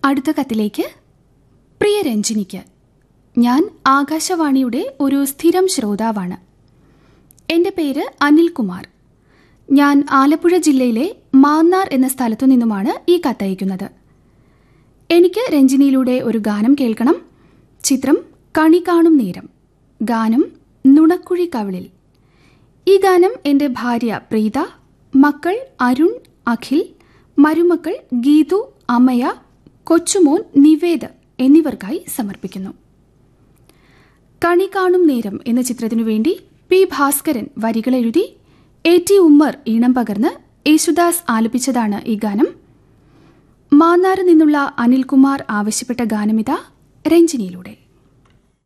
അടുത്ത കത്തിലേക്ക് പ്രിയ രഞ്ജിനിക്ക് ഞാൻ ആകാശവാണിയുടെ ഒരു സ്ഥിരം ശ്രോതാവാണ് എൻ്റെ പേര് അനിൽകുമാർ ഞാൻ ആലപ്പുഴ ജില്ലയിലെ മാന്നാർ എന്ന സ്ഥലത്തു നിന്നുമാണ് ഈ കത്തയക്കുന്നത് എനിക്ക് രഞ്ജിനിയിലൂടെ ഒരു ഗാനം കേൾക്കണം ചിത്രം കണി കാണും നേരം ഗാനം നുണക്കുഴി കവിളിൽ ഈ ഗാനം എൻ്റെ ഭാര്യ പ്രീത മക്കൾ അരുൺ അഖിൽ മരുമക്കൾ ഗീതു അമയ കൊച്ചുമോൻ നിവേദ് എന്നിവർക്കായി സമർപ്പിക്കുന്നു കണി കാണും നേരം എന്ന ചിത്രത്തിനു വേണ്ടി പി ഭാസ്കരൻ വരികളെഴുതി എ ടി ഉമ്മർ ഈണം പകർന്ന് യേശുദാസ് ആലപിച്ചതാണ് ഈ ഗാനം മാന്നാറ് നിന്നുള്ള അനിൽകുമാർ ആവശ്യപ്പെട്ട ഗാനമിത രഞ്ജിനിയിലൂടെ